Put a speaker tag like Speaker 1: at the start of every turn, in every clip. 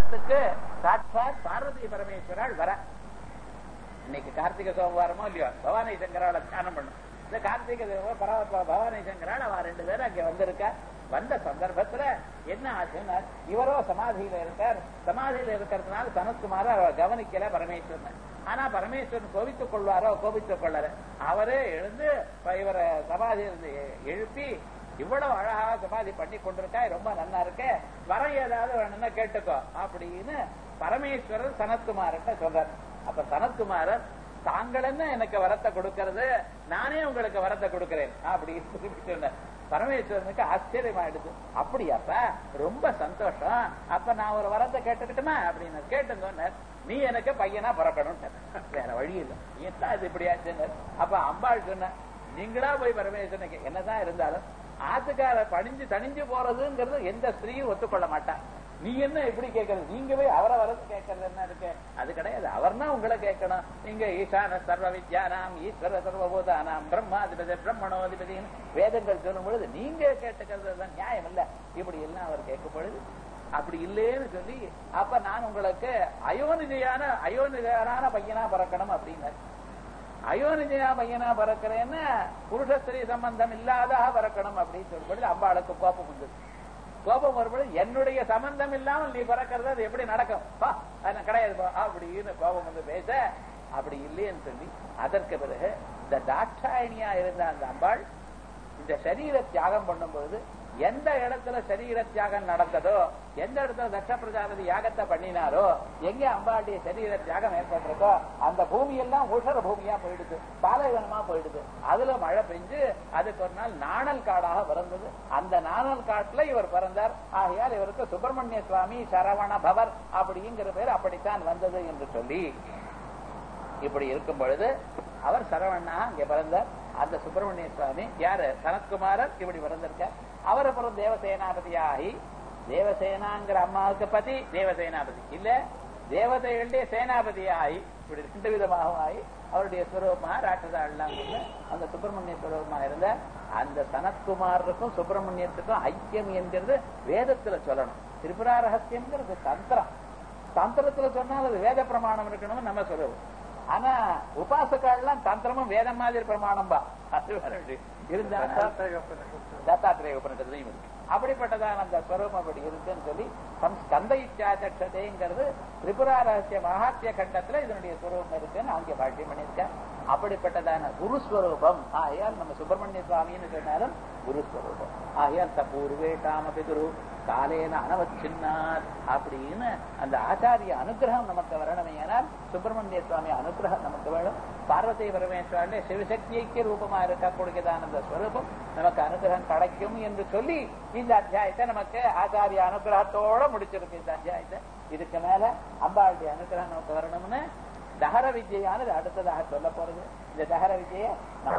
Speaker 1: ஸ்தலத்துக்கு சாட்சாத் பார்வதி பரமேஸ்வரால் வர இன்னைக்கு கார்த்திகை சோமவாரமோ இல்லையோ பவானி சங்கரால தியானம் பண்ணும் இந்த கார்த்திகை தீபம் பரவ பவானி சங்கரால் அவ ரெண்டு பேரும் அங்க வந்திருக்கா வந்த சந்தர்ப்பத்துல என்ன ஆச்சுன்னா இவரோ சமாதியில இருக்கார் சமாதியில இருக்கிறதுனால சனத்குமார அவர் கவனிக்கல பரமேஸ்வரன் ஆனா பரமேஸ்வரன் கோபித்துக் கொள்வாரோ கோபித்துக் கொள்ளல அவரே எழுந்து இவரை சமாதியிலிருந்து எழுப்பி இவ்வளவு அழகா சமாதி பண்ணி கொண்டிருக்கா ரொம்ப நல்லா இருக்க வர ஏதாவது வேணும்னா கேட்டுக்கோ அப்படின்னு பரமேஸ்வரர் சனத்குமார்கிட்ட சொல்றார் அப்ப சனத்குமாரர் தாங்கள் என்ன எனக்கு வரத்தை கொடுக்கறது நானே உங்களுக்கு வரத்தை கொடுக்கிறேன் அப்படின்னு திருப்பி சொன்னார் பரமேஸ்வரனுக்கு ஆச்சரியமாயிடுது அப்படியாப்பா ரொம்ப சந்தோஷம் அப்ப நான் ஒரு வரத்தை கேட்டுக்கிட்டுமா அப்படின்னு கேட்டுங்க நீ எனக்கு பையனா பிறக்கணும் வேற வழி இல்லை ஏன் இது இப்படி ஆச்சுன்னு அப்ப அம்பாள் சொன்ன நீங்களா போய் பரமேஸ்வரனுக்கு என்னதான் இருந்தாலும் ஆத்துக்கார பணிஞ்சு தணிஞ்சு போறதுங்கிறது எந்த ஸ்திரீயும் ஒத்துக்கொள்ள மாட்டான் நீ என்ன எப்படி கேட்கறது நீங்க போய் அவரை வரது கேட்கறது என்ன இருக்கு அது கிடையாது அவர்னா உங்களை கேட்கணும் நீங்க ஈசான சர்வ வித்யானாம் ஈஸ்வர சர்வபூதானாம் பிரம்மாதிபதி பிரம்மணோதிபதினு வேதங்கள் சொல்லும் பொழுது நீங்க கேட்டுக்கிறது தான் நியாயம் இல்ல இப்படி எல்லாம் அவர் கேட்கும் பொழுது அப்படி இல்லேன்னு சொல்லி அப்ப நான் உங்களுக்கு அயோனிஜையான அயோனிஜையான பையனா பிறக்கணும் அப்படின்னாரு அயோனிஜயா பையனா பிறக்கிறேன்னு புருஷஸ்திரீ சம்பந்தம் இல்லாதாக பிறக்கணும் அப்படின்னு சொல்லும்பொழுது அம்பாளுக்கு கோபம் வந்தது கோபம் வரும்பொழுது என்னுடைய சம்பந்தம் இல்லாமல் நீ பிறக்கிறது அது எப்படி நடக்கும் பா அது கிடையாது பா அப்படின்னு கோபம் வந்து பேச அப்படி இல்லைன்னு சொல்லி அதற்கு பிறகு இந்த தாட்சாயணியா இருந்த அந்த அம்பாள் இந்த சரீர தியாகம் பண்ணும்போது எந்த இடத்துல சரீர தியாகம் நடந்ததோ எந்த இடத்துல தட்ச பிரஜாபதி யாகத்தை பண்ணினாரோ எங்க அம்பாளுடைய சரீர தியாகம் ஏற்பட்டிருக்கோ அந்த பூமி எல்லாம் உஷர பூமியா போயிடுது பாலைவனமா போயிடுது அதுல மழை பெஞ்சு அதுக்கு ஒரு நாள் நாணல் காடாக பிறந்தது அந்த நாணல் காட்டுல இவர் பிறந்தார் ஆகையால் இவருக்கு சுப்பிரமணிய சுவாமி சரவண பவர் அப்படிங்கிற பேர் அப்படித்தான் வந்தது என்று சொல்லி இப்படி இருக்கும் பொழுது அவர் சரவணா இங்க பிறந்தார் அந்த சுப்பிரமணிய சுவாமி யாரு சனத்குமாரர் இப்படி பிறந்திருக்கார் அவர் அப்புறம் தேவசேனாபதியாகி தேவசேனாங்கிற அம்மாவுக்கு பதி தேவசேனாபதி இல்ல தேவதைகளுடைய சேனாபதியாகி இப்படி ரெண்டு விதமாகவும் ஆகி அவருடைய சுரூபமாக ராட்சதாள்லாம் அந்த சுப்பிரமணிய சுரூபமாக இருந்த அந்த சனத்குமாருக்கும் சுப்பிரமணியத்துக்கும் ஐக்கியம் என்கிறது வேதத்துல சொல்லணும் திரிபுரா ரகசியம்ங்கிறது தந்திரம் தந்திரத்துல சொன்னால் அது வேத பிரமாணம் இருக்கணும்னு நம்ம சொல்லுவோம் ஆனா உபாசக்காலாம் தந்திரமும் வேதம் மாதிரி பிரமாணம் பா அது வேற இருந்தாலும் தத்தாத்திரேய உபநிடத்துலையும் இருக்கு அப்படிப்பட்டதான அந்த ஸ்வரூபம் அப்படி இருக்குன்னு சொல்லி ஸ்கந்த இச்சாச்சக்ஷதைங்கிறது திரிபுரா ரகசிய மகாத்திய கண்டத்துல இதனுடைய ஸ்வரூபம் இருக்குன்னு அங்கே பாட்டியம் பண்ணியிருக்க அப்படிப்பட்டதான குருஸ்வரூபம் ஆகையால் நம்ம சுப்பிரமணிய சுவாமின்னு சொன்னாலும் குருஸ்வரூபம் ஆகையால் தப்பூர்வேஷாம பிதுரு காலேன அனவச்சின்னார் அப்படின்னு அந்த ஆச்சாரிய அனுகிரகம் நமக்கு வரணுமேனால் சுப்பிரமணிய சுவாமி அனுகிரகம் நமக்கு வேணும் பார்வதி பரமேஸ்வரனுடைய சிவசக்திக்கு ரூபமா இருக்கக்கூடியதான அந்த ஸ்வரூபம் நமக்கு அனுகிரகம் கிடைக்கும் என்று சொல்லி இந்த அத்தியாயத்தை நமக்கு ஆச்சாரிய அனுகிரகத்தோட முடிச்சிருக்கு இந்த அத்தியாயத்தை இதுக்கு மேல அம்பாளுடைய அனுகிரகம் நமக்கு வரணும்னு தகர வித்யானது அடுத்ததாக சொல்ல போறது இந்த தகர வித்யை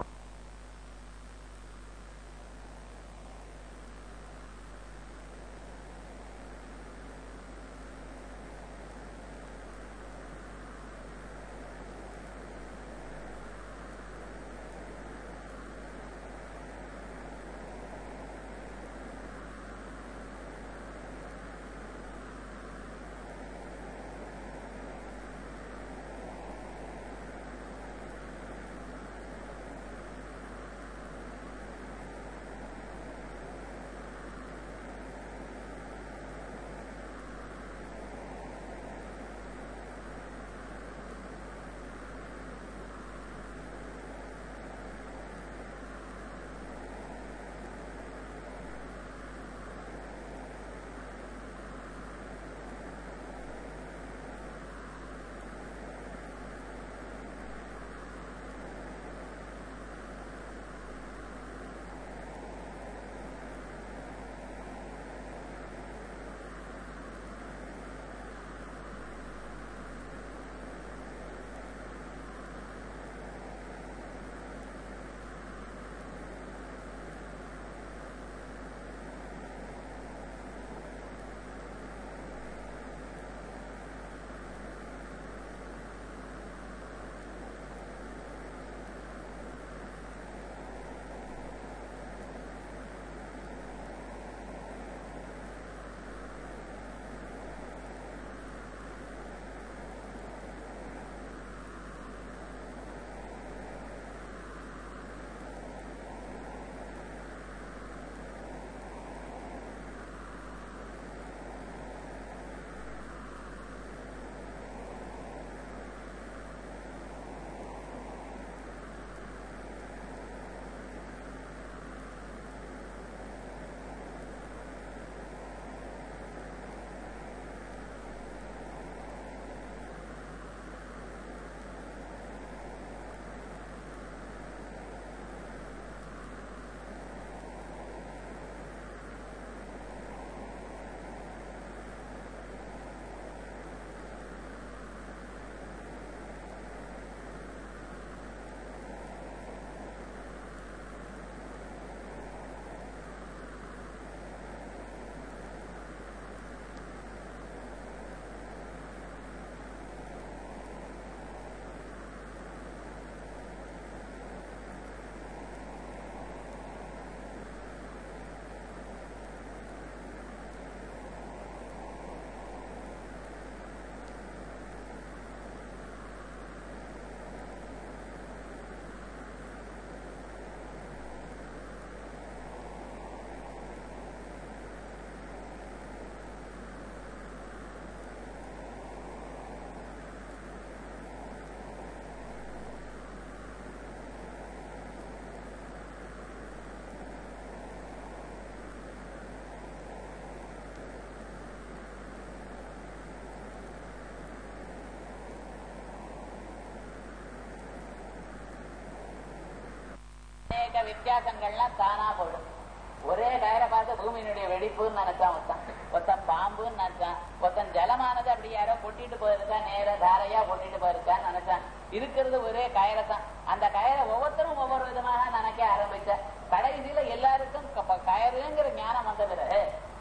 Speaker 1: அநேக வித்தியாசங்கள்லாம் தானா போடும் ஒரே கயிறை பார்த்து பூமியினுடைய வெடிப்புன்னு நினைச்சான் ஒருத்தன் ஒருத்தன் பாம்புன்னு நினைச்சான் ஒருத்தன் ஜலமானது அப்படி யாரோ கொட்டிட்டு போயிருக்கா நேர தாரையா கொட்டிட்டு போயிருக்கான்னு நினைச்சான் இருக்கிறது ஒரே கயிறை தான் அந்த கயிறை ஒவ்வொருத்தரும் ஒவ்வொரு விதமாக நினைக்க ஆரம்பிச்ச கடைசியில எல்லாருக்கும் க- கயிறுங்கிற ஞானம் வந்த பிறகு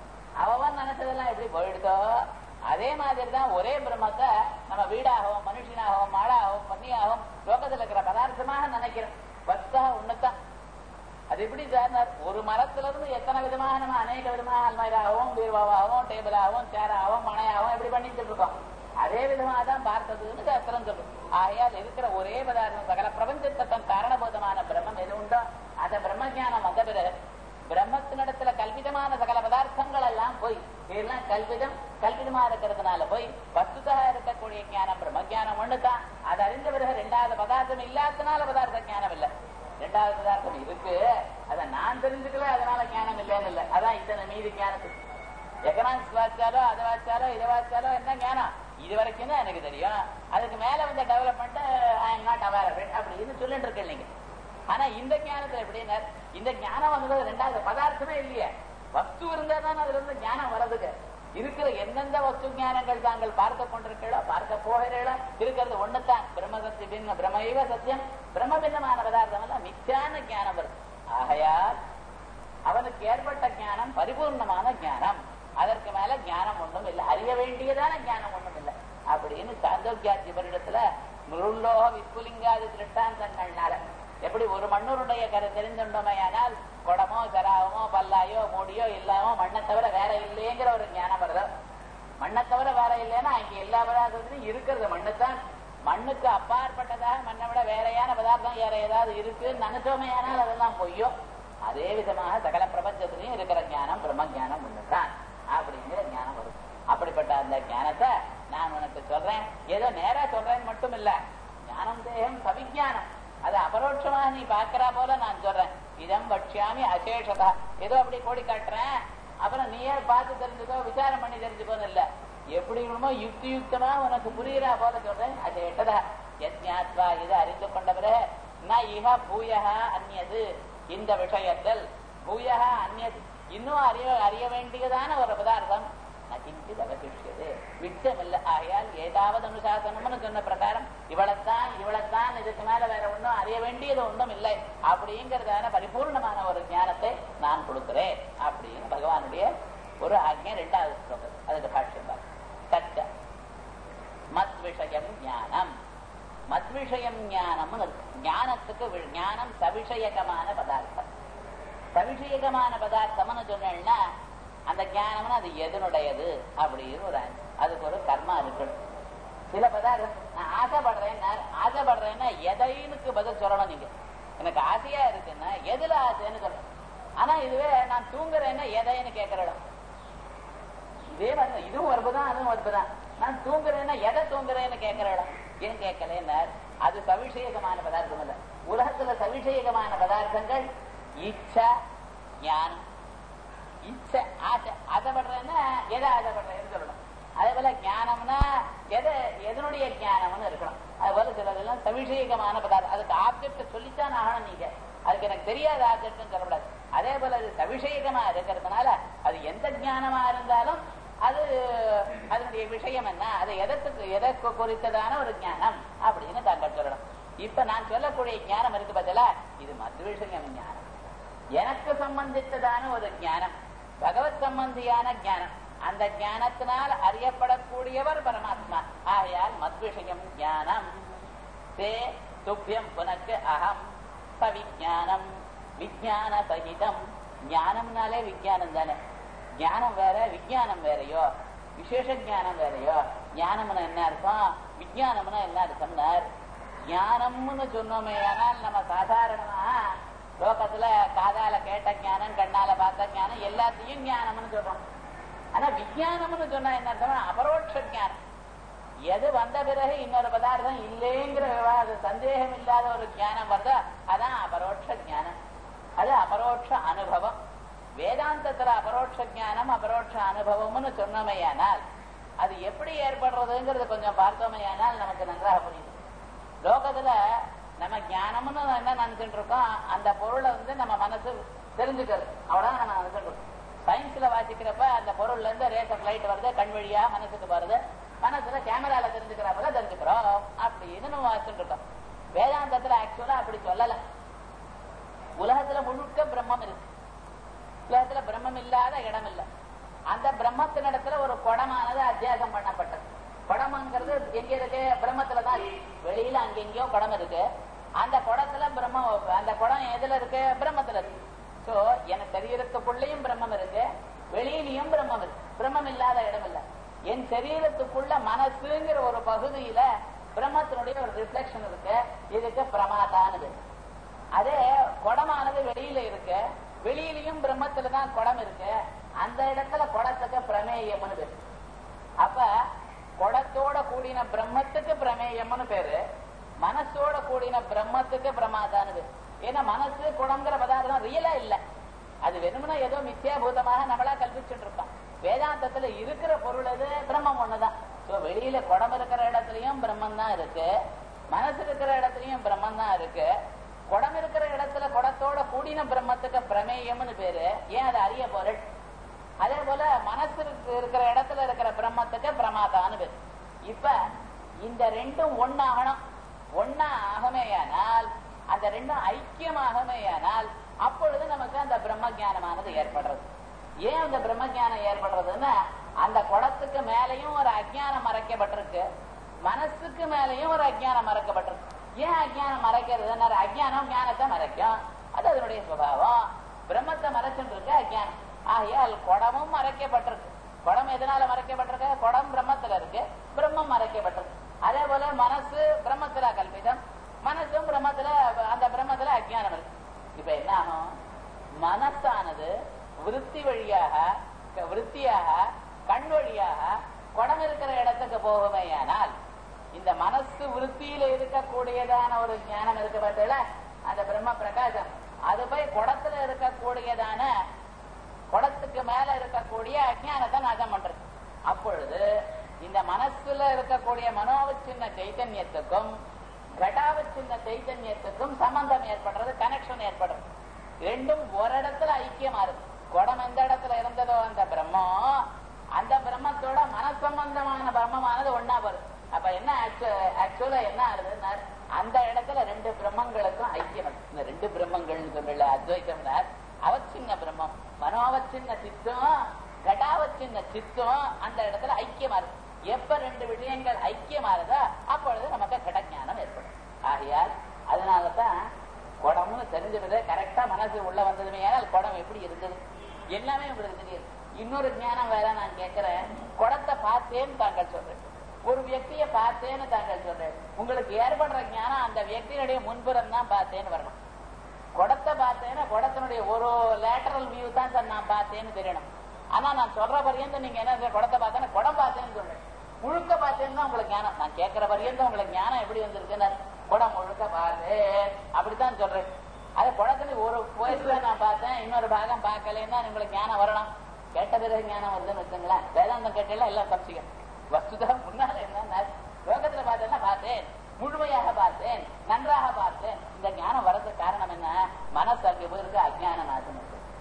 Speaker 1: அவன் நினைச்சதெல்லாம் எப்படி போயிடுதோ அதே மாதிரி தான் ஒரே பிரம்மத்தை நம்ம வீடாகவும் மனுஷனாகவும் மாடாகவும் பன்னியாகவும் லோகத்தில் இருக்கிற பதார்த்தமாக நினைக்கிறோம் வஸ்தா ஒண்ணுதான் அது எப்படி சார் ஒரு மரத்துல இருந்து எத்தனை விதமாக நம்ம அநேக விதமாக அல்மைராகவும் பீர்வாவாகவும் டேபிளாகவும் சேராகவும் மனையாகவும் எப்படி பண்ணிட்டு இருக்கோம் அதே விதமாக தான் பார்த்ததுன்னு சாஸ்திரம் சொல்லும் ஆகையால் இருக்கிற ஒரே பதார்த்தம் சகல பிரபஞ்சத்தை தன் காரணபூதமான பிரம்மம் எது உண்டோ அந்த பிரம்ம ஞானம் வந்த பிறகு பிரம்மத்தினிடத்துல கல்பிதமான சகல பதார்த்தங்கள் எல்லாம் போய் இதெல்லாம் கல்பிதம் கல்பிதமா இருக்கிறதுனால போய் வஸ்துதா இருக்கக்கூடிய ஞானம் பிரம்ம ஞானம் ஒண்ணுதான் அது அறிந்த பிறகு ரெண்டாவது பதார்த்தம் இல்லாதனால பதார்த்த ஞானம் இல்லை ரெண்டாவது பதார்த்தம் இருக்கு அதை நான் தெரிஞ்சுக்கல அதனால ஞானம் இல்லைன்னு இல்லை அதான் இத்தனை மீதி ஞானத்துக்கு எக்கனாமிக்ஸ் வாச்சாலோ அதை வாச்சாலோ இதை வாச்சாலோ என்ன ஞானம் இது வரைக்கும் தான் எனக்கு தெரியும் அதுக்கு மேல வந்த development I am not aware of it அப்படின்னு சொல்லிட்டு இருக்கேன் நீங்க ஆனா இந்த ஞானத்துல எப்படின்னா இந்த ஞானம் வந்தது ரெண்டாவது பதார்த்தமே இல்லையே வஸ்து இருந்தா தான் அதுல இருந்து ஞானம் வர்றதுக்கு இருக்கிற எந்தெந்த வஸ்து ஞானங்கள் தாங்கள் பார்த்து கொண்டிருக்கிறோ பார்க்க போகிறீர்களோ இருக்கிறது ஒண்ணுதான் பிரம்ம சத்திய பின்ன பிரமைவ சத்தியம் பிரம்ம பின்னமான பதார்த்தம் எல்லாம் மிச்சான ஞானம் வருது ஆகையால் அவனுக்கு ஏற்பட்ட ஞானம் பரிபூர்ணமான ஞானம் அதற்கு மேல ஞானம் ஒண்ணும் இல்லை அறிய வேண்டியதான ஞானம் ஒண்ணும் இல்லை அப்படின்னு சாந்தோக்கியாட்சி வருடத்துல மிருல்லோக விப்புலிங்காதி திருஷ்டாந்தங்கள்னால எப்படி ஒரு மண்ணூருடைய கரு தெரிஞ்சுட்டோமையானால் குடமோ சராவமோ பல்லாயோ மூடியோ இல்லாமோ மண்ணை தவிர வேற இல்லைங்கிற ஒரு ஞானம் வருது மண்ணை தவிர வேற இல்லைன்னா அங்க எல்லா பதார்த்தத்திலும் இருக்கிறது மண்ணுதான் மண்ணுக்கு அப்பாற்பட்டதாக மண்ணை விட வேறையான பதார்த்தம் வேற ஏதாவது இருக்குன்னு நினைச்சோமையானால் அதெல்லாம் பொய்யோ அதே விதமாக சகல பிரபஞ்சத்திலையும் இருக்கிற ஞானம் பிரம்ம ஞானம் ஒண்ணுதான் அப்படிங்கிற ஞானம் வரும் அப்படிப்பட்ட அந்த ஞானத்தை நான் உனக்கு சொல்றேன் ஏதோ நேரா சொல்றேன்னு மட்டும் இல்ல ஞானம் தேகம் சவிஞானம் அது அபரோட்சமா நீ பாக்குறா போல நான் சொல்றேன் இதம் பட்சியாமி அசேஷதா ஏதோ அப்படி கோடி காட்டுறேன் அப்புறம் நீயே பார்த்து தெரிஞ்சுக்கோ விசாரம் பண்ணி தெரிஞ்சுக்கோன்னு இல்ல எப்படி வேணுமோ யுக்தி யுக்தமா உனக்கு புரியுறா போல சொல்றேன் அசேஷதா யஜ்ஞாத்வா இது அறிந்து கொண்டவரே ந இஹ பூயகா அந்நியது இந்த விஷயத்தில் பூயகா அந்நியது இன்னும் அறிய அறிய வேண்டியதான ஒரு பதார்த்தம் நகிஞ்சித் அவசிஷியது மிச்சம் இல்லை ஆகையால் ஏதாவது அனுசாசனம்னு சொன்ன பிரகாரம் இவளைத்தான் இவளைத்தான் இதுக்கு மேல வேற ஒண்ணும் அறிய வேண்டியது ஒன்றும் இல்லை அப்படிங்கறதான பரிபூர்ணமான ஒரு ஞானத்தை நான் கொடுக்கிறேன் அப்படின்னு பகவானுடைய ஒரு ஆக்ஞை ரெண்டாவது ஸ்லோகம் அதுக்கு பாஷ்யம் பாருங்க. தச்ச மத் விஷயம் ஞானம் மத் விஷயம் ஞானம் ஞானத்துக்கு வி- ஞானம் சவிஷயகமான பதார்த்தம் சவிஷயகமான பதார்த்தம்னு சொன்னேன்னா அந்த ஞானம்னா அது எதனுடையது அப்படின்னு ஒரு answer. அதுக்கு ஒரு கர்மா இருக்கணும் சில பதார்த்தம் நான் ஆசைப்படுறேன்னா ஆசைப்படுறேன்னா எதைனுக்கு பதில் சொல்லணும் நீங்க எனக்கு ஆசையா இருக்குன்னா எதுல ஆசைன்னு சொல்லணும் ஆனா இதுவே நான் தூங்குறேன்னா எதைன்னு கேட்கிற இடம் இதே மாதிரி தான். இதுவும் வருபதான் அதுவும் வருபதான் நான் தூங்குறேன்னா எதை தூங்குறேன்னு கேட்கிற இடம் ஏன் கேட்கலன்னா அது சவிஷேகமான பதார்த்தம் இல்ல உலகத்துல சவிஷேகமான பதார்த்தங்கள் இச்சா ஞானம் இச்சை ஆசை ஆசைப்படுறேன்னா எதை ஆசைப்படுறேன்னு சொல்லணும் அதே போல ஞானம்னா எதை எதனுடைய ஞானம்னு இருக்கணும் அது போல சிலதெல்லாம் சவிஷேகமான பதார்த்தம் அதுக்கு ஆப்ஜெக்ட் சொல்லித்தான் ஆகணும் நீங்க அதுக்கு எனக்கு தெரியாத ஆப்ஜெக்ட்னு சொல்லக்கூடாது அதே போல அது சவிஷேகமா இருக்கிறதுனால அது எந்த ஞானமா இருந்தாலும் அது அதனுடைய விஷயம் என்ன அது எதற்கு எதற்கு குறித்ததான ஒரு ஞானம் அப்படின்னு தாங்கள் சொல்லணும் இப்ப நான் சொல்லக்கூடிய ஞானம் இருக்கு பதிலா இது மது விஷயம் ஞானம் எனக்கு சம்பந்தித்ததான ஒரு ஞானம் பகவத் சம்பந்தியான ஞானம் அந்த ஞானத்தினால் அறியப்படக்கூடியவர் பரமாத்மா ஆகையால் மத்விஷயம் ஞானம் தே துப்பியம் புனக்கு அகம் சவிஜானம் விஜான சகிதம் ஞானம்னாலே விஜயானம் தானே ஞானம் வேற விஜயானம் வேறையோ விசேஷ ஞானம் வேறையோ ஞானம்னா என்ன அர்த்தம் விஜயானம்னா என்ன அர்த்தம்னார் ஞானம்னு சொன்னோமே ஆனால் நம்ம சாதாரணமா லோகத்துல காதால கேட்ட ஞானம் கண்ணால பார்த்த ஞானம் எல்லாத்தையும் ஞானம்னு சொல்றோம் ஆனா விஜயானம்னு சொன்னா என்ன அர்த்தம் அபரோட்ச ஞானம் எது வந்த பிறகு இன்னொரு பதார்த்தம் இல்லைங்கிற விவாத சந்தேகம் இல்லாத ஒரு ஞானம் வருதோ அதான் அபரோட்ச ஞானம் அது அபரோட்ச அனுபவம் வேதாந்தத்துல அபரோட்ச ஞானம் அபரோட்ச அனுபவம்னு சொன்னமையானால் அது எப்படி ஏற்படுறதுங்கிறது கொஞ்சம் பார்த்தோமையானால் நமக்கு நன்றாக புரியுது லோகத்துல நம்ம ஞானம்னு என்ன நினைச்சிட்டு இருக்கோம் அந்த பொருளை வந்து நம்ம மனசு தெரிஞ்சுக்கிறது அவ்வளவுதான் நம்ம நினைச்சிட்டு இருக்கோம் சயின்ஸ்ல வாசிக்கிறப்ப அந்த பொருள்ல இருந்து ரேஸ் ஆஃப் லைட் வருது கண் வழியா மனசுக்கு வருது மனசுல கேமரால தெரிஞ்சுக்கிறப்ப தெரிஞ்சுக்கிறோம் அப்படின்னு நம்ம வாசிச்சுட்டு இருக்கோம் வேதாந்தத்துல ஆக்சுவலா அப்படி சொல்லல உலகத்துல முழுக்க பிரம்மம் இருக்கு உலகத்துல பிரம்மம் இல்லாத இடம் இல்ல அந்த பிரம்மத்தினிடத்துல ஒரு குடமானது அத்தியாசம் பண்ணப்பட்டது குடம்ங்கிறது எங்க இருக்கு பிரம்மத்துல தான் இருக்கு வெளியில அங்கெங்கயோ குடம் இருக்கு அந்த குடத்துல பிரம்மம் அந்த குடம் எதுல இருக்கு பிரம்மத்துல இருக்கு சோ என் சரீரத்துக்குள்ளேயும் பிரம்மம் இருக்கு வெளியிலையும் பிரம்மம் இருக்கு பிரம்மம் இல்லாத இடம் இல்ல என் சரீரத்துக்குள்ள மனசுங்கிற ஒரு பகுதியில பிரம்மத்தினுடைய ஒரு ரிஃப்ளெக்ஷன் இருக்கு இதுக்கு பிரமாதானது அதே குடமானது வெளியில இருக்கு வெளியிலையும் பிரம்மத்துல தான் குடம் இருக்கு அந்த இடத்துல குடத்துக்கு பிரமேயம்னு பேரு அப்ப குடத்தோட கூடின பிரம்மத்துக்கு பிரமேயம்னு பேரு மனசோட கூடின பிரம்மத்துக்கு பிரமாதானு பேரு ஏன்னா மனசு குடங்கிற பதார்த்தம் ரியலா இல்ல அது வெறுமனா ஏதோ மித்தியாபூதமாக நம்மளா கல்பிச்சுட்டு இருக்கோம் வேதாந்தத்துல இருக்கிற பொருள் எது பிரம்மம் ஒண்ணுதான் சோ வெளியில குடம் இருக்கிற இடத்துலயும் பிரம்மம் தான் இருக்கு மனசு இருக்கிற இடத்துலயும் பிரம்மம் தான் இருக்கு குடம் இருக்கிற இடத்துல குடத்தோட கூடின பிரம்மத்துக்கு பிரமேயம்னு பேரு ஏன் அது அறிய பொருள் அதே போல மனசு இருக்கிற இடத்துல இருக்கிற பிரம்மத்துக்கு பிரமாதான்னு பேரு இப்ப இந்த ரெண்டும் ஒன்னாகணும் ஒன்னா ஆகமேயானால் அந்த ரெண்டும் ஐக்கியமாகமேயானால் அப்பொழுது நமக்கு அந்த பிரம்ம ஜானமானது ஏற்படுறது ஏன் அந்த பிரம்ம ஜானம் ஏற்படுறதுன்னா அந்த குடத்துக்கு மேலையும் ஒரு அஜானம் மறைக்கப்பட்டிருக்கு மனசுக்கு மேலையும் ஒரு அஜானம் மறைக்கப்பட்டிருக்கு ஏன் அஜானம் மறைக்கிறது அஜானம் ஞானத்தை மறைக்கும் அது அதனுடைய சுபாவம் பிரம்மத்தை மறைச்சுட்டு இருக்கு அஜானம் ஆகையால் குடமும் மறைக்கப்பட்டிருக்கு குடம் எதனால மறைக்கப்பட்டிருக்கு குடம் பிரம்மத்துல இருக்கு பிரம்மம் மறைக்கப்பட்டிருக்கு அதே போல மனசு பிரம்மத்துல கல்பிதம் மனசும் பிரம்மத்துல அந்த பிரம்மத்துல அஜானம் இருக்கு இப்ப என்ன ஆகும் மனசானது விருத்தி வழியாக விருத்தியாக கண் வழியாக குடம் இருக்கிற இடத்துக்கு போகுமேயானால் இந்த மனசு விருத்தியில இருக்கக்கூடியதான ஒரு ஞானம் இருக்க பார்த்தல அந்த பிரம்ம பிரகாசம் அது போய் குடத்துல இருக்கக்கூடியதான குடத்துக்கு மேல இருக்கக்கூடிய அஜானத்தை நாசம் பண்றது அப்பொழுது இந்த மனசுல இருக்கக்கூடிய மனோவச்சின்ன சைத்தன்யத்துக்கும் கடாவச்சின்ன சைத்தன்யத்துக்கும் சம்பந்தம் ஏற்படுறது கனெக்ஷன் ஏற்படுறது ரெண்டும் ஒரு இடத்துல ஐக்கியமா இருக்கு குடம் எந்த இடத்துல இருந்ததோ அந்த பிரம்மம் அந்த பிரம்மத்தோட மனசம்பந்தமான பிரம்மமானது ஒன்னா வருது அப்ப என்ன ஆக்சுவலா என்ன ஆகுதுன்னா அந்த இடத்துல ரெண்டு பிரம்மங்களுக்கும் ஐக்கியம் இருக்கு இந்த ரெண்டு பிரம்மங்கள்னு சொல்லல அத்வைத்தம்னார் அவச்சின்ன பிரம்மம் மனோவச்சின்ன சித்தம் கடாவச்சின்ன சித்தம் அந்த இடத்துல ஐக்கியமா இருக்கு எப்ப ரெண்டு விஷயங்கள் ஐக்கியமாறுதோ அப்பொழுது நமக்கு கடஞானம் ஏற்படும் ஆகையால் அதனாலதான் குடம்னு தெரிஞ்சிருது கரெக்டா மனசு உள்ள வந்ததுமே ஏனால் குடம் எப்படி இருந்தது எல்லாமே உங்களுக்கு தெரியுது இன்னொரு ஞானம் வேற நான் கேட்கிறேன் குடத்தை பார்த்தேன்னு தாங்கள் சொல்றேன் ஒரு வியக்தியை பார்த்தேன்னு தாங்கள் சொல்றேன் உங்களுக்கு ஏற்படுற ஞானம் அந்த வியக்தியினுடைய முன்புறம் தான் பார்த்தேன்னு வரணும் குடத்தை பார்த்தேன்னா குடத்தினுடைய ஒரு லேட்டரல் வியூ தான் சார் நான் பார்த்தேன்னு தெரியணும் ஆனா நான் சொல்ற பரியந்தம் நீங்க என்ன குடத்தை பார்த்தேன்னா குடம் பார்த்தேன்னு சொல்றேன் முழுக்க பார்த்தேன்னு தான் உங்களுக்கு ஞானம் நான் கேட்கிற பரியந்தம் உங்களுக்கு ஞானம் எப்படி வந்திருக்குன்னு குடம் முழுக்க பார்த்தேன் அப்படித்தான் சொல்றேன் அது குடத்துல ஒரு வயசுல நான் பார்த்தேன் இன்னொரு பாகம் பார்க்கலன்னா உங்களுக்கு ஞானம் வரணும் கேட்ட பிறகு ஞானம் வருதுன்னு வச்சுங்களேன் வேதாந்தம் கேட்டல எல்லாம் சம்சிகம் வஸ்துதா முன்னால என்ன லோகத்துல பார்த்தேன்னா பார்த்தேன் முழுமையாக பார்த்தேன் நன்றாக பார்த்தேன் இந்த ஞானம் வர்றதுக்கு காரணம் என்ன மனசு அங்கே போயிருக்கு அஜான நாசம்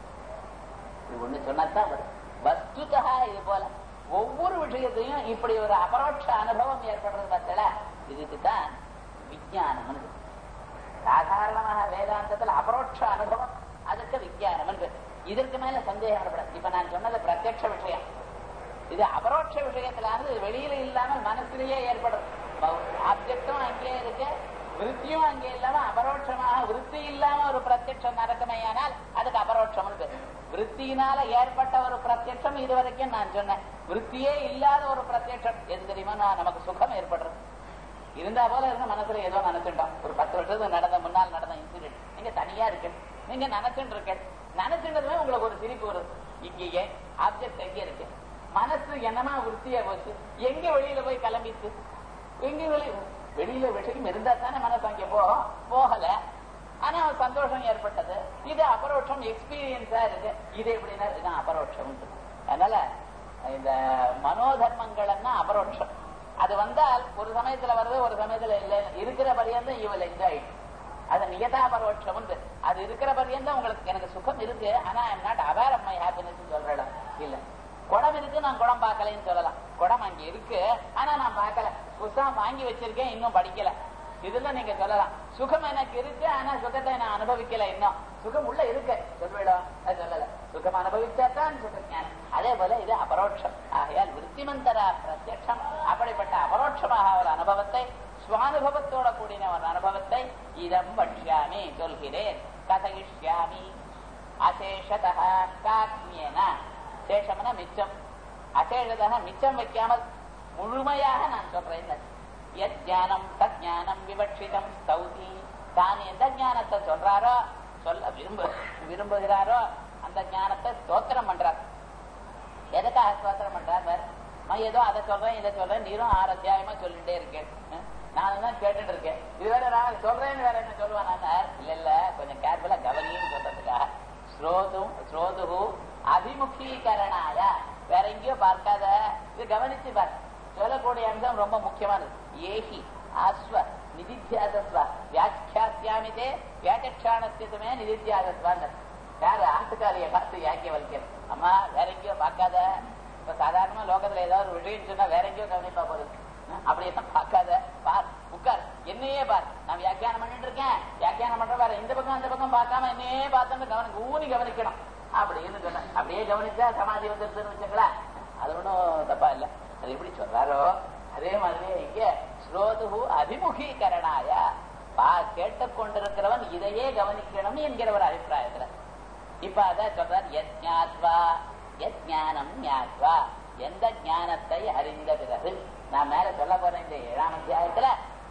Speaker 1: இது ஒண்ணு சொன்னதான் வரும் வஸ்துதா இது போல ஒவ்வொரு விஷயத்தையும் இப்படி ஒரு அபரோட்ச அனுபவம் ஏற்படுறது பார்த்தல இதுக்கு தான் விஜயானம் சாதாரணமாக வேதாந்தத்துல அபரோட்ச அனுபவம் அதுக்கு விஜயானம் இதற்கு மேல சந்தேகம் வரப்படாது இப்ப நான் சொன்னது பிரத்யட்ச விஷயம் இது அபரோட்ச விஷயத்திலானது வெளியில இல்லாமல் மனசுலயே ஏற்படும் ஆப்ஜெக்டும் அங்கேயே இருக்கு விருத்தியும் அங்கே இல்லாம அபரோட்சமாக விருத்தி இல்லாம ஒரு பிரத்யட்சம் நடக்குமையானால் அதுக்கு அபரோட்சம்னு பேரு விருத்தியினால ஏற்பட்ட ஒரு பிரத்யட்சம் இது வரைக்கும் நான் சொன்னேன் விருத்தியே இல்லாத ஒரு பிரத்யட்சம் எது தெரியுமா நான் நமக்கு சுகம் ஏற்படுறது இருந்தா போல இருந்த மனசுல ஏதோ நினைச்சுட்டோம் ஒரு பத்து வருஷத்துக்கு நடந்த முன்னால் நடந்த இன்சிடென்ட் நீங்க தனியா இருக்கு நீங்க நினைச்சுட்டு இருக்க நினைச்சுட்டதுமே உங்களுக்கு ஒரு சிரிப்பு வருது இங்கேயே ஆப்ஜெக்ட் எங்க இருக்கு மனசு என்னமா விருத்தியா போச்சு எங்க வெளியில போய் கிளம்பிச்சு எங்க வெளி வெளியில விஷயம் இருந்தா தானே மனசு அங்கே போகும் போகல ஆனா சந்தோஷம் ஏற்பட்டது இது அபரோட்சம் எக்ஸ்பீரியன்ஸா இருக்கு இது எப்படின்னா இதுதான் அபரோட்சம் அதனால இந்த மனோதர்மங்கள்னா அபரோட்சம் அது வந்தால் ஒரு சமயத்துல வருது ஒரு சமயத்துல இல்ல இருக்கிற பரியந்தம் இவள் என்ஜாய் அது நியதா பரோட்சம் உண்டு அது இருக்கிற பர்யந்தம் உங்களுக்கு எனக்கு சுகம் இருக்கு ஆனா I'm not aware of my happiness சொல்லலாம் இல்ல குடம் இருக்கு நான் குடம் பார்க்கலன்னு சொல்லலாம் குடம் அங்க இருக்கு ஆனா நான் பார்க்கல புஸ்தகம் வாங்கி வச்சிருக்கேன் இன்னும் படிக்கல இதுல நீங்க சொல்லலாம் சுகம் எனக்கு இருக்கு ஆனா சுகத்தை நான் அனுபவிக்கல இன்னும் சுகம் உள்ள இருக்கு சொல்லிடும் அது சொல்லல சுகம் அனுபவிச்சாதான் சுகம் அதே போல இது அபரோட்சம் ஆகையால் விருத்திமந்தரா பிரத்யட்சம் அப்படிப்பட்ட அபரோட்சமாக ஒரு அனுபவத்தை சுவானுபவத்தோட கூடின ஒரு அனுபவத்தை இதம் பட்சியாமி சொல்கிறேன் கதயிஷ்யாமி அசேஷத காத்மியன சேஷம்னா மிச்சம் அசேஷதா மிச்சம் வைக்காமல் முழுமையாக நான் சொல்றேன் எத் ஞானம் தத் ஞானம் விவட்சிதம் ஸ்தௌதி தான் எந்த ஞானத்தை சொல்றாரோ சொல்ல விரும்ப விரும்புகிறாரோ அந்த ஞானத்தை ஸ்தோத்திரம் பண்றார் எதுக்காக ஸ்தோத்திரம் பண்றார் வேற நான் ஏதோ அதை சொல்றேன் இதை சொல்றேன் நீரும் ஆறு அத்தியாயமா சொல்லிட்டே இருக்கேன் நானும் தான் கேட்டுட்டு இருக்கேன் இது வேற நான் சொல்றேன்னு வேற என்ன சொல்லுவான் இல்ல இல்ல கொஞ்சம் கேர்ஃபுல்லா கவனின்னு சொல்றதுக்காக ஸ்ரோதும் ஸ்ரோதுகு அபிமுகீகரணாய வேற எங்கேயோ பார்க்காத இது கவனிச்சு பார் சொல்லக்கூடிய அம்சம் ரொம்ப முக்கியமானது ஏஹி ஆஸ்வ நிதித்தியாசஸ்வ வியாக்கியாசியாமிதே வியாக்கியானஸ்தியமே நிதித்தியாசஸ்வான்னு யாரு ஆட்டுக்காரியை பார்த்து யாக்கிய வலிக்கிறது அம்மா வேற எங்கேயோ பார்க்காத இப்ப சாதாரணமா லோகத்துல ஏதாவது ஒரு விஷயம் சொன்னா வேற எங்கேயோ கவனிப்பா போறது அப்படி எல்லாம் பார்க்காத பார் உட்கார் என்னையே பார் நான் வியாக்கியானம் பண்ணிட்டு இருக்கேன் வியாக்கியானம் பண்ற வேற இந்த பக்கம் அந்த பக்கம் பார்க்காம என்னையே பார்த்தோன்னு கவனிக்க ஊனி கவனிக்கணும் அப்படின்னு சொன்னேன் அப்படியே கவனிச்சா சமாதி வந்துருதுன்னு வச்சுங்களேன் அது ஒன்றும் தப்பா இல்லை அது எப்படி சொல்றாரோ அதே மாதிரி இங்க ஸ்ரோதுகு அபிமுகீகரணாய பா கேட்டுக்கொண்டிருக்கிறவன் இதையே கவனிக்கணும் என்கிற ஒரு அபிப்பிராயத்துல இப்ப அதான் சொல்றார் எத் ஞாத்வா எத் ஞானம் ஞாத்வா எந்த ஞானத்தை அறிந்த பிறகு நான் மேல சொல்ல போறேன் இந்த ஏழாம் அத்தியாயத்துல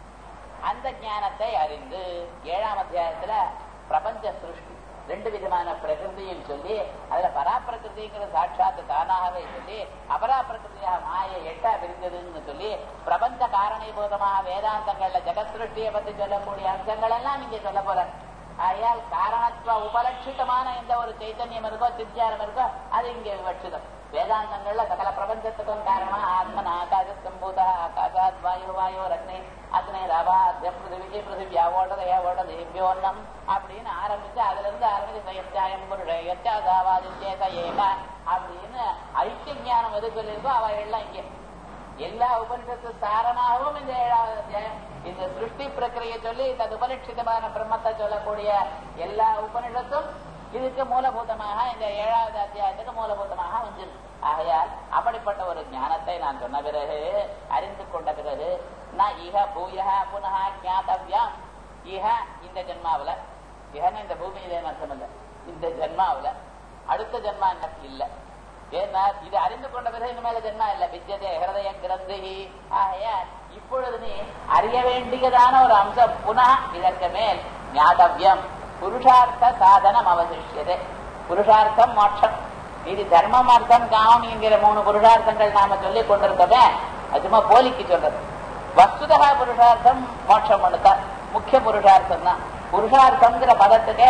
Speaker 1: அந்த ஞானத்தை அறிந்து ஏழாம் அத்தியாயத்துல பிரபஞ்ச சிருஷ்டி ரெண்டு விதமான பிரகிருதியும் சொல்லி அதுல பராப்பிரகிருதிங்கிற சாட்சாத்து தானாகவே சொல்லி அபராப்பிரகிருதியாக மாய எட்டா பிரிந்ததுன்னு சொல்லி பிரபஞ்ச காரணீபூதமாக வேதாந்தங்கள்ல ஜெகத் சிருஷ்டியை பத்தி சொல்லக்கூடிய அம்சங்கள் எல்லாம் இங்க சொல்ல போற ஆகையால் காரணத்துவ உபலட்சிதமான எந்த ஒரு சைத்தன்யம் இருக்கோ சித்தியாரம் இருக்கோ அது இங்க விவட்சிதம் வேதாந்தங்கள்ல சகல பிரபஞ்சத்துக்கும் காரணமா ஆத்மன் ஆகாச சம்பூத ஆகாசாத் வாயு வாயு ரத்னே அக்னே ரவா பிருதிவி பிருதிவியா ஓட்டதையா ஓட்டது திவ்யோன்னம் அப்படின்னு ஆரம்பிச்சு அதுல இருந்து ஆரம்பிச்சு சயத்தியாயம் புருஷ யத்தியாதாவாதித்யேத ஏக அப்படின்னு ஐக்கிய ஞானம் எது சொல்லியிருக்கோ அவ எல்லாம் இங்கே எல்லா உபனிஷத்து சாரமாகவும் இந்த ஏழாவது அத்தியாயம் இந்த சிருஷ்டி பிரக்கிரியை சொல்லி தது உபனிஷிதமான பிரம்மத்தை சொல்லக்கூடிய எல்லா உபனிஷத்தும் இதுக்கு மூலபூதமாக இந்த ஏழாவது அத்தியாயத்துக்கு மூலபூதமாக வந்துருக்கு ஆகையால் அப்படிப்பட்ட ஒரு ஞானத்தை நான் சொன்ன பிறகு அறிந்து கொண்ட பிறகு நான் இஹ பூய புனக ஜாத்தவியம் இஹ இந்த ஜென்மாவில இஹன்னு இந்த பூமியில அர்த்தம் இல்லை இந்த ஜென்மாவில அடுத்த ஜென்மா எனக்கு இல்லை ஏன்னா இது அறிந்து கொண்ட பிறகு இனிமேல ஜென்மா இல்ல வித்தியதே ஹிருதய கிரந்தி ஆகையால் இப்பொழுது நீ அறிய வேண்டியதான ஒரு அம்சம் புனः இதற்கு மேல் ஞாதவியம் புருஷார்த்த சாதனம் அவசிஷியதே புருஷார்த்தம் மோட்சம் இது தர்மம் அர்த்தம் காமம் என்கிற மூணு புருஷார்த்தங்கள் நாம சொல்லிக் கொண்டிருக்கோமே அது சும்மா போலிக்கு சொல்றது வஸ்துதா புருஷார்த்தம் மோட்சம் பண்ணுதான் முக்கிய புருஷார்த்தம் தான் புருஷார்த்தம்ங்கிற பதத்துக்கு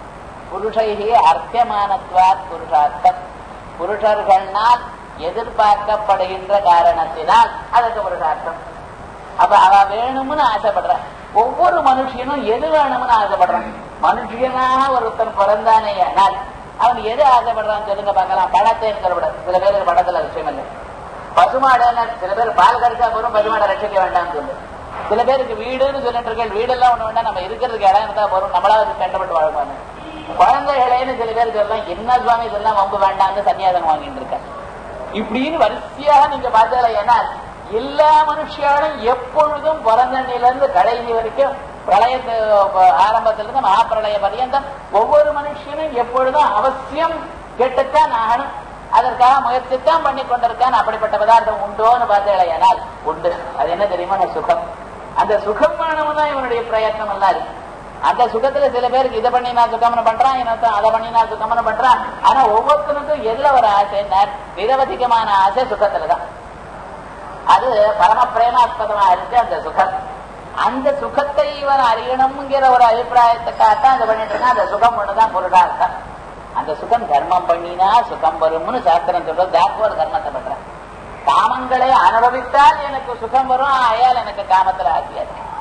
Speaker 1: புருஷைகி அர்த்தமானத்வாத் புருஷார்த்தம் புருஷர்கள்னால் எதிர்பார்க்கப்படுகின்ற காரணத்தினால் அதுக்கு புருஷார்த்தம் அப்ப அவ வேணும்னு ஆசைப்படுறான் ஒவ்வொரு மனுஷனும் எது வேணும்னு ஆசைப்படுறான் மனுஷனாக ஒருத்தன் பிறந்தானே ஆனால் அவன் எது ஆசைப்படுறான்னு சொல்லுங்க பார்க்கலாம் படத்தை சொல்லப்படாது சில பேருக்கு படத்துல விஷயம் இல்லை பசுமாடு சில பேர் பால் கறிச்சா போதும் பசுமாடை ரட்சிக்க வேண்டாம்னு சொல்லு சில பேருக்கு வீடுன்னு சொல்லிட்டு இருக்கேன் வீடெல்லாம் ஒண்ணு வேண்டாம் நம்ம இருக்கிறதுக்கு இடம் இருந்தா போறோம் நம்மளாவது கண்டப்பட்டு வாழ்வாங்க குழந்தைகளேன்னு சில பேர் சொல்லலாம் என்ன சுவாமி இதெல்லாம் வம்பு வேண்டாம்னு சன்னியாசம் வாங்கிட்டு இருக்க இப்படின்னு வரிசையாக நீங்க பார்த்தல ஏன்னா எல்லா மனுஷியாலும் எப்பொழுதும் பிறந்தண்ணில இருந்து கடைசி வரைக்கும் பிரளய ஆரம்பத்திலிருந்து மகாபிரளய பரியந்தம் ஒவ்வொரு மனுஷனும் எப்பொழுதும் அவசியம் கெட்டுத்தான் ஆகணும் அதற்காக முயற்சித்தான் பண்ணி கொண்டிருக்கான் அப்படிப்பட்ட பதார்த்தம் உண்டோன்னு பார்த்தேன் உண்டு அது என்ன தெரியுமா சுகம் அந்த சுகமானவன் தான் இவனுடைய பிரயத்னம் எல்லாம் இருக்கு அந்த சுகத்துல சில பேருக்கு இதை பண்ணி நான் சுகமனம் பண்றான் இன்னொருத்தன் அதை பண்ணி நான் சுகமனம் பண்றான் ஆனா ஒவ்வொருத்தனுக்கும் எதுல ஒரு ஆசை நிரவதிகமான ஆசை சுகத்துலதான் அது பரம பிரேமாஸ்பதமா இருக்கு அந்த சுகம் அந்த சுகத்தை இவன் அறியணுங்கிற ஒரு அபிப்பிராயத்துக்காகத்தான் இது பண்ணிட்டு இருக்கான் அந்த சுகம் ஒண்ணுதான் பொருளார்த்தம் அந்த சுகம் தர்மம் பண்ணினா சுகம் வரும்னு சாஸ்திரம் சொல்றது தாக்கு ஒரு தர்மத்தை பண்றேன் காமங்களை அனுபவித்தால் எனக்கு சுகம் வரும் ஆயால் எனக்கு காமத்துல ஆசையா இருக்கு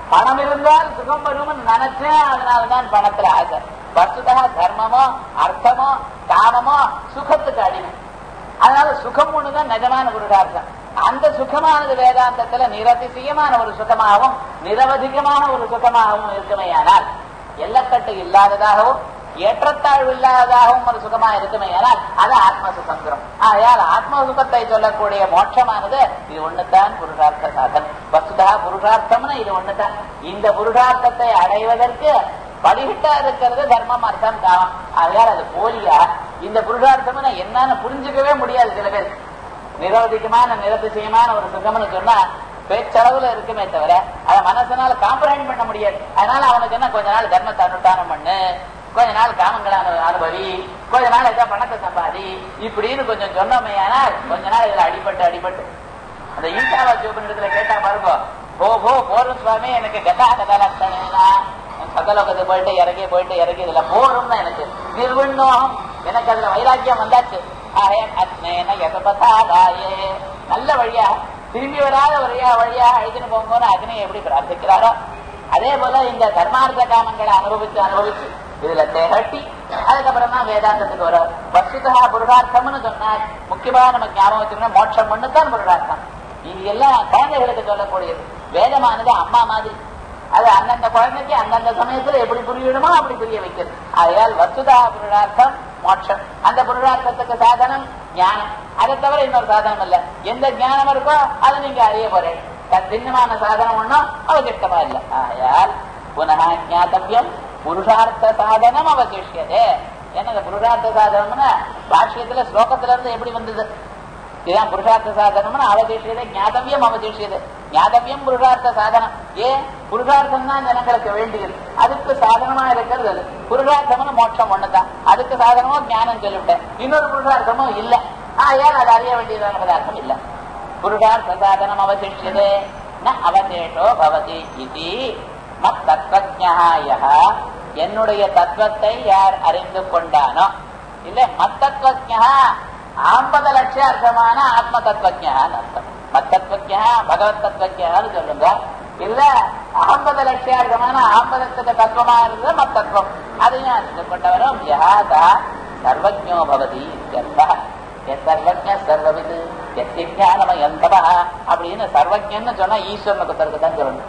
Speaker 1: பணம் இருந்தால் சுகம் வரும்னு நினைச்சேன் அதனாலதான் பணத்துல ஆசை வஸ்துதா தர்மமோ அர்த்தமோ காமமோ சுகத்துக்கு அடிமை அதனால சுகம் ஒண்ணுதான் நிஜமான புருஷார்த்தம் அந்த சுகமானது வேதாந்தத்துல நிரதிசயமான ஒரு சுகமாகவும் நிரவதிகமான ஒரு சுகமாகவும் இருக்குமையானால் எல்லக்கட்டு இல்லாததாகவும் ஏற்றத்தாழ்வு இல்லாததாகவும் ஒரு சுகமா இருக்குமையானால் அது ஆத்ம சுகங்கிறோம் ஆகையால் ஆத்ம சுகத்தை சொல்லக்கூடிய மோட்சமானது இது ஒண்ணுதான் புருஷார்த்த சாதன் வசுதா புருஷார்த்தம்னு இது ஒண்ணுதான் இந்த புருஷார்த்தத்தை அடைவதற்கு படிகிட்டா இருக்கிறது தர்மம் அர்த்தம் காமம் ஆகையால் அது போலியா இந்த புருஷார்த்தம் என்னன்னு புரிஞ்சுக்கவே முடியாது சில பேர் நிரவதிகமான நிரதிசயமான ஒரு சுகம்னு சொன்னா பேச்சளவுல இருக்குமே தவிர அதை மனசனால காம்ப்ரஹெண்ட் பண்ண முடியாது அதனால அவனுக்கு என்ன கொஞ்ச நாள் தர்மத்தை அனுஷ்டானம் பண்ணு கொஞ்ச நாள் காமங்களை அனு- அனுபவி கொஞ்ச நாள் ஏதோ பணத்தை சம்பாதி இப்படின்னு கொஞ்சம் சொன்னோமே ஆனால் கொஞ்ச நாள் இதுல அடிபட்டு அடிபட்டு அந்த ஈசாவா சிவபுரத்துல கேட்டா பாருங்க போ போ போரும் சுவாமி எனக்கு கதா கதாலா சகலோகத்துக்கு போயிட்டு இறங்கி போயிட்டு இறங்கி இதுல போரும் எனக்கு நிர்விண்ணோகம் எனக்கு அதுல வைராக்கியம் வந்தாச்சு ஆயன் அத்னேன யசபதாதாயே நல்ல வழியா திரும்பி வராத வழியா வழியா அழைச்சுன்னு போகும்போது அக்னியை எப்படி பிரார்த்திக்கிறாரோ அதே போல இந்த தர்மார்த்த காமங்களை அனுபவிச்சு அனுபவிச்சு இதுல திகட்டி அதுக்கப்புறம் தான் வேதாந்தத்துக்கு வரும் வசுதா புருஷார்த்தம்னு சொன்னார் முக்கியமா நம்ம ஞாபகம் வச்சுக்கணும் மோட்சம் ஒண்ணுதான் புருஷார்த்தம் இது எல்லாம் குழந்தைகளுக்கு சொல்லக்கூடியது வேதமானது அம்மா மாதிரி அது அந்தந்த குழந்தைக்கு அந்தந்த சமயத்துல எப்படி புரியணுமோ அப்படி புரிய வைக்கிறது ஆகையால் வசுதா புருஷார்த்தம் மோட்சம் அந்த புருஷார்த்தத்துக்கு சாதனம் ஞானம் அதை தவிர இன்னொரு சாதனம் இல்ல எந்த ஞானம் இருக்கோ அதை நீங்க அறிய போறேன் பின்னமான சாதனம் ஒண்ணும் அவசிஷ்டமா இல்ல ஆகையால் புனः ஞாத்தவியம் புருஷார்த்த சாதனம் அவசிஷ்யதே என்னது புருஷார்த்த சாதனம்னு பாஷ்யத்துல ஸ்லோகத்துல இருந்து எப்படி வந்தது இதுதான் புருஷார்த்த சாதனம்னு அவசிஷியது ஞாதவியம் அவசிஷியது ஞாதவியம் புருஷார்த்த சாதனம் ஏன் புருஷார்த்தம் தான் ஜனங்களுக்கு வேண்டியது அதுக்கு சாதனமா இருக்கிறது அது புருஷார்த்தம்னு மோட்சம் ஒண்ணுதான் அதுக்கு சாதனமும் ஞானம் சொல்லிவிட்டேன் இன்னொரு புருஷார்த்தமும் இல்ல ஆயால் அது அறிய வேண்டியதான பதார்த்தம் இல்ல புருஷார்த்த சாதனம் அவசிஷ்யது ந அவசேஷோ பவதி இது மத் தத்வஜா யஹ என்னுடைய தத்துவத்தை யார் அறிந்து கொண்டானோ இல்ல மத்தத்வஜா ஐம்பது லட்சார்த்தமான ஆத்ம தத்துவஜான்னு அர்த்தம் மத்தத்வஜா பகவத் தத்துவஜான்னு சொல்லுங்க இல்ல ஐம்பது லட்சார்த்தமான ஐம்பதத்துக்கு தத்துவமா இருந்தது மத்தத்துவம் அதையும் அறிந்து கொண்டவரும் யஹாதா சர்வஜோ பவதி இत्यர்த்தः. எஸ் சர்வஜ சர்வவிது எஸ் ஞானமயந்தவா அப்படின்னு சர்வஜன்னு சொன்னா ஈஸ்வரனுக்கு ஒருத்தருக்கு தான் சொல்லணும்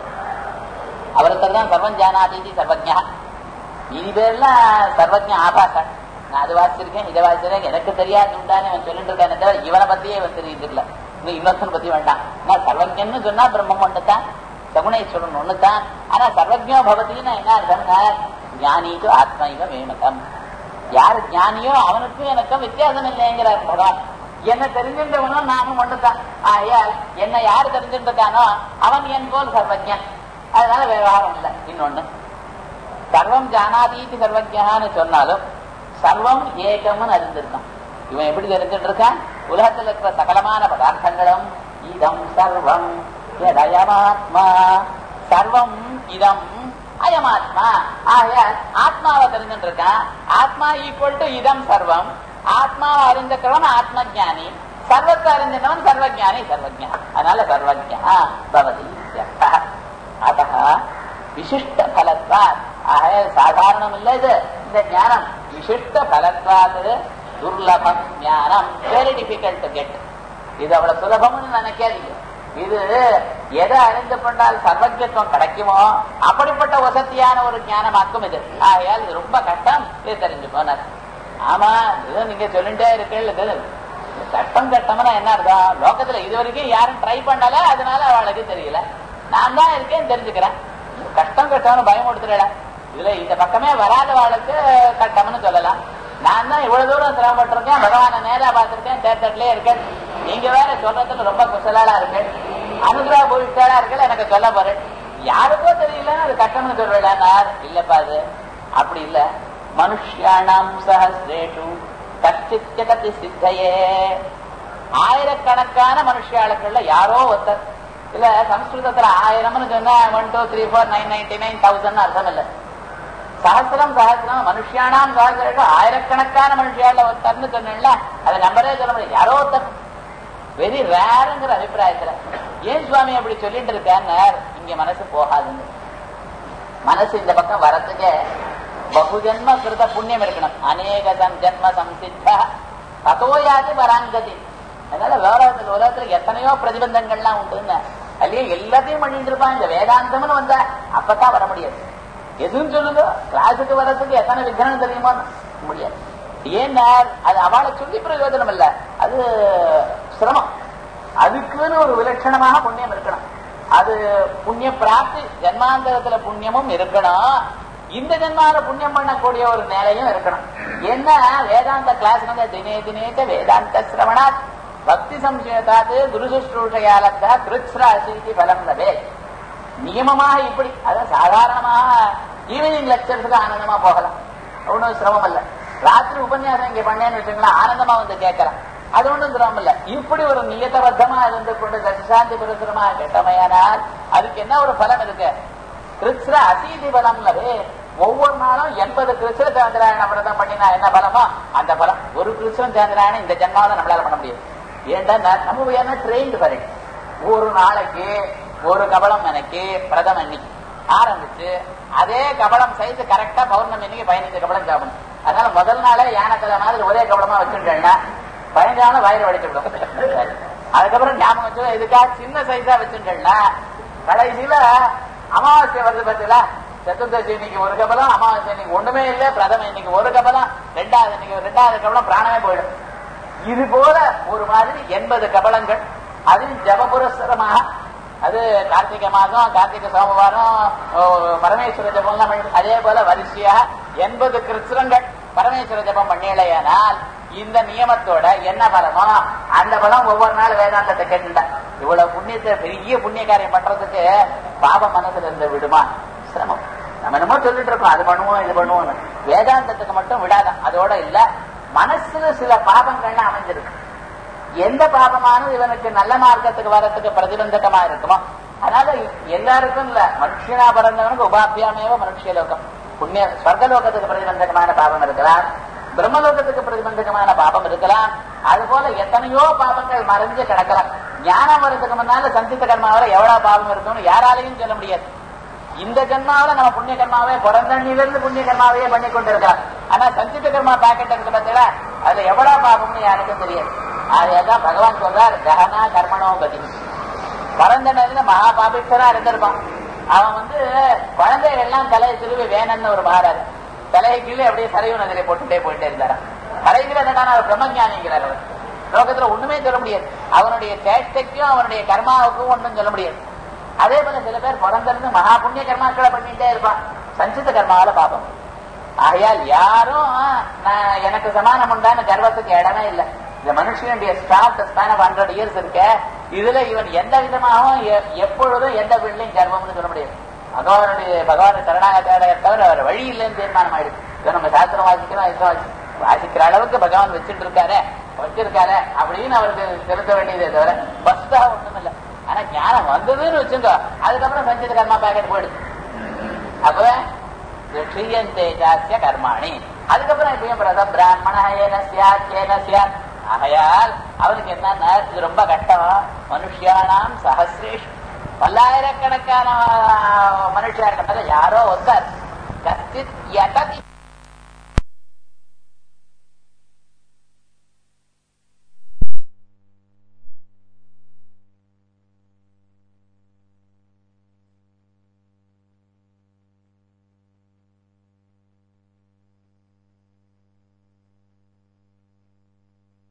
Speaker 1: அவருக்கு தான் சர்வம் ஜானாதீதி சர்வஜா இது பேர்லாம் சர்வஜ ஆபாசன் நான் அது வாசிச்சிருக்கேன் இதை வாசிச்சிருக்கேன் எனக்கு தெரியாது உண்டான்னு அவன் சொல்லிட்டு இருக்கானே தவிர இவனை பத்தியே இவன் தெரியுது இல்ல இன்னும் இன்னொருத்தனை பத்தி வேண்டாம் நான் சர்வஜன்னு சொன்னா பிரம்மம் ஒண்ணுதான் சகுணேஸ்வரன் ஒண்ணுதான் ஆனா சர்வஜோ பவதின்னு என்ன அர்த்தம்னா ஞானிக்கு ஆத்மைவ வேணுகம் யாரு ஞானியோ அவனுக்கும் எனக்கும் வித்தியாசம் இல்லைங்கிறார் பகவான் என்ன தெரிஞ்சின்றவனும் நானும் ஒண்ணுதான் ஆகையால் என்ன யாரு தெரிஞ்சின்றிருக்கானோ அவன் என் போல் சர்வஜன் அதனால விவகாரம் இல்லை இன்னொன்னு சர்வம் ஜானாதீதி சர்வஜான்னு சொன்னாலும் சர்வம் ஏகம்னு அறிந்திருக்கான் இவன் எப்படி தெரிஞ்சுட்டு இருக்கான் உலகத்தில் இருக்கிற சகலமான பதார்த்தங்களும் இதம் சர்வம் எதயமாத்மா சர்வம் இதம் அயமாத்மா ஆகையால் ஆத்மாவை தெரிஞ்சுட்டு இருக்கான் ஆத்மா ஈக்குவல் டு இதம் சர்வம் ஆத்மாவை அறிந்திருக்கிறவன் ஆத்ம ஜானி சர்வத்தை அறிஞ்சினவன் சர்வஜானி சர்வஜா அதனால சர்வஜா பவதி இत्यர்த்தः. அத்தः விசிஷ்ட பலத்வாத் ஆக சாதாரணம் இல்ல இது இந்த ஞானம் விசிஷ்ட பலத்வாது துர்லபம் ஞானம் வெரி டிஃபிகல்ட் டு கெட் இது அவ்வளவு சுலபம்னு நினைக்காதீங்க இது எதை அறிந்து கொண்டால் சர்வஜத்துவம் கிடைக்குமோ அப்படிப்பட்ட வசதியான ஒரு ஞானமாக்கும் இது ஆகையால் இது ரொம்ப கஷ்டம் இது தெரிஞ்சு போனார் ஆமா இது நீங்க சொல்லிட்டே இருக்கீங்க இது கட்டம் கட்டம்னா என்ன அர்த்தம் லோகத்துல இது வரைக்கும் யாரும் ட்ரை பண்ணல அதனால அவளுக்கு தெரியல நான் தான் இருக்கேன் தெரிஞ்சுக்கிறேன் கஷ்டம் கட்டம்னு பயம் கொடுத்துடல இதுல இந்த பக்கமே வராதவாளுக்கு கட்டம்னு சொல்லலாம் நான் தான் இவ்வளவு தூரம் சிரமப்பட்டிருக்கேன் பகவானை நேரா பார்த்திருக்கேன் தேர்தட்லயே இருக்கேன் நீங்க வேற சொல்றதுக்கு ரொம்ப குசலாளா இருக்கு அனுகிரக பூவிட்டாளா இருக்கல எனக்கு சொல்ல போறேன் யாருக்கோ தெரியல அது கட்டம்னு சொல்றேன் இல்லப்பா அது அப்படி இல்ல மனுஷியானாம் சஹசிரேஷு கஷ்டித் ஜெகதி சித்தையே ஆயிரக்கணக்கான மனுஷியாளுக்குள்ள யாரோ ஒருத்தர் இல்ல சம்ஸ்கிருதத்துல ஆயிரம்னு சொன்னா one two three four nine ninety nine thousand அர்த்தம் இல்ல சஹசிரம் சஹசிரம் மனுஷியானாம் சஹசிரம் ஆயிரக்கணக்கான மனுஷியால ஒருத்தர்னு சொன்னா அதை நம்பரே சொல்ல முடியாது யாரோ ஒருத்தர் வெரி ரேருங்கிற அபிப்பிராயத்துல ஏன் சுவாமி அப்படி சொல்லிட்டு இருக்கான்னு இங்க மனசு போகாதுங்க மனசு இந்த பக்கம் வரத்துக்கு பகுஜன்ம கிருத புண்ணியம் இருக்கணும் அநேக ஜன்ம சம்சித்த ததோயாதி வராங்கதி அதனால விவகாரத்துல உலகத்துல எத்தனையோ பிரதிபந்தங்கள்லாம் உண்டுன்னு அல்லையே எல்லாத்தையும் பண்ணிட்டு இருப்பான் இந்த வேதாந்தம்னு வந்தா அப்பதான் வர முடியாது எதுவும் சொல்லுங்க கிளாஸுக்கு வர்றதுக்கு எத்தனை விக்னம் தெரியுமா முடியாது ஏன்னா அது அவளை சொல்லி பிரயோஜனம் இல்ல அது சிரமம் அதுக்குன்னு ஒரு விலட்சணமாக புண்ணியம் இருக்கணும் அது புண்ணிய பிராப்தி ஜென்மாந்தரத்துல புண்ணியமும் இருக்கணும் இந்த ஜென்மால புண்ணியம் பண்ணக்கூடிய ஒரு நிலையும் இருக்கணும் என்ன வேதாந்த கிளாஸ் வந்து தினே தினேக வேதாந்த சிரவணாத் பக்தி சம்சயத்தாது குரு சுஷ்ரூஷையாலத்தா கிருத்ஸ்ராசி பலம் லபே நியமமாக இப்படி அதான் சாதாரணமாக ஈவினிங் லெக்சர்ஸுக்கு ஆனந்தமா போகலாம் ஒன்றும் சிரமம் இல்ல ராத்திரி உபன்யாசம் இங்க பண்ணேன்னு வச்சுங்களேன் ஆனந்தமா வந்து கேட்கலாம் அது ஒன்றும் சிரமம் இல்ல இப்படி ஒரு நியத்தபத்தமா இருந்து கொண்டு தசாந்தி புரசுரமா கேட்டமையானால் அதுக்கு என்ன ஒரு பலம் இருக்கு கிருத்ர அசீதி பலம் லவே ஒவ்வொரு நாளும் எண்பது கிருஷ்ண சாந்திராயண விரதம் பண்ணினா என்ன பலமோ அந்த பலம் ஒரு கிருஷ்ணன் சாந்திராயணம் இந்த ஜென்மாவில நம்மளால பண்ண முடியாது ஏன்டா நம்ம என்ன ட்ரெயின்டு பாருங்க ஒரு நாளைக்கு ஒரு கபலம் எனக்கு பிரதம அன்னைக்கு ஆரம்பிச்சு அதே கபலம் சைஸ் கரெக்டா பௌர்ணமி அன்னைக்கு பதினஞ்சு கபலம் சாப்பிடணும் அதனால முதல் நாளே யானத்துல மாதிரி ஒரே கபலமா வச்சுட்டேன்னா பதினஞ்சு நாள் வயிறு வடிச்சுடும் அதுக்கப்புறம் ஞாபகம் வச்சு இதுக்காக சின்ன சைஸா வச்சுட்டேன்னா கடைசியில அமாவாசை வருது பத்தில சதுர்தசி இன்னைக்கு ஒரு கபலம் அமாவாசை இன்னைக்கு ஒண்ணுமே இல்லை பிரதம இன்னைக்கு ஒரு கபலம் ரெண்டாவது இன்னைக்கு ரெண்டாவது கபலம் பிராணமே போயிடும் இது போல ஒரு மாதிரி எண்பது கபலங்கள் அது ஜபபுரஸ்வரமாக அது கார்த்திகை மாதம் கார்த்திகை சோமவாரம் பரமேஸ்வர ஜபம் அதே போல வரிசையா எண்பது கிருஷ்ணங்கள் பரமேஸ்வர ஜபம் பண்ணியலையானால் இந்த நியமத்தோட என்ன பலமோ அந்த பலம் ஒவ்வொரு நாள் வேதாந்தத்தை கேட்டுட்டா இவ்வளவு புண்ணியத்தை பெரிய புண்ணிய காரியம் பண்றதுக்கு பாபம் மனசுல இருந்து விடுமா சிரமம் நம்ம என்னமோ சொல்லிட்டு இருக்கோம் அது பண்ணுவோம் இது பண்ணுவோம் வேதாந்தத்துக்கு மட்டும் விடாதான் அதோட இல்ல மனசுல சில பாபங்கள்லாம் அமைஞ்சிருக்கு எந்த பாபமானது இவனுக்கு நல்ல மார்க்கத்துக்கு வரத்துக்கு பிரதிபந்தகமா இருக்குமோ அதனால எல்லாருக்கும் இல்ல மனுஷனா பிறந்தவனுக்கு உபாபியாமேவ மனுஷலோகம் புண்ணிய ஸ்வர்கலோகத்துக்கு பிரதிபந்தகமான பாபம் இருக்கலாம் பிரம்மலோகத்துக்கு பிரதிபந்தகமான பாபம் இருக்கலாம் அது போல எத்தனையோ பாபங்கள் மறைஞ்சு கிடக்கலாம் ஞானம் வர்றதுக்கு முன்னால சந்தித்த கர்மாவில எவ்வளவு பாபம் இருக்கும்னு யாராலையும் சொல்ல முடியாது இந்த ஜென்மாவில நம்ம புண்ணிய கர்மாவே பிறந்தண்ணிலிருந்து புண்ணிய கர்மாவையே பண்ணி கொண்டிருக்கலாம் ஆனா சஞ்சித கர்மா பாக்கெட் இருக்கு பார்த்தீங்களா அதுல எவ்வளவு பாபம்னு யாருக்கும் தெரியாது அதான் பகவான் சொல்றார் ககனா கர்மனோ கதி பிறந்தனிலிருந்து மகா பாபிஷ்டரா இருந்திருப்பான் அவன் வந்து குழந்தைகள் எல்லாம் தலையை திருவி வேணும்னு ஒரு மகாராஜா தலையை கீழே அப்படியே சரைவு நதிரை போட்டுட்டே போயிட்டே இருந்தாராம் கடைசியில் என்னன்னா அவர் பிரம்மஞானிங்கிறார் அவர் லோகத்துல ஒண்ணுமே சொல்ல முடியாது அவனுடைய சேஷ்டைக்கும் அவனுடைய கர்மாவுக்கும் ஒண்ணும் சொல்ல முடியாது அதே போல சில பேர் பிறந்திருந்து மகா புண்ணிய கர்மாக்களை பண்ணிட்டே இருப்பான் சஞ்சித கர்மாவில பாபம் ஆகையால் யாரும் நான் எனக்கு சமானம் உண்டான கர்வத்துக்கு இடமே இல்லை இந்த மனுஷனுடைய start span of hundred years இருக்க இதுல இவன் எந்த விதமாகவும் எப்பொழுதும் எந்த வீட்லையும் கர்வம்னு சொல்ல முடியாது பகவானுடைய பகவான் சரணாகத்தை தவிர அவர் வழி இல்லைன்னு தீர்மானம் ஆயிடுது இதை நம்ம சாஸ்திரம் வாசிக்கிறோம் இது வாசிக்கிற அளவுக்கு பகவான் வச்சுட்டு இருக்காரு வச்சிருக்காரு அப்படின்னு அவருக்கு செலுத்த வேண்டியதே தவிர பஸ்தா ஒண்ணும் இல்லை ஆனா ஞானம் வந்ததுன்னு வச்சுங்க அதுக்கப்புறம் சஞ்சித கர்மா பேக்கெட் போயிடுது அப்ப க்ஷீயந்தே ஜாஸ்ய கர்மாணி அதுக்கப்புறம் இப்பயும் பிரத பிராமண ஏன சியாத் ஏன சியாத் ஆகையால் அவனுக்கு என்னன்னா இது ரொம்ப கஷ்டம் மனுஷியானாம் சஹசிரேஷ் பல்லாயிரக்கணக்கான மனுஷியா இருக்கிறது யாரோ ஒருத்தர் கஸ்தித் யததி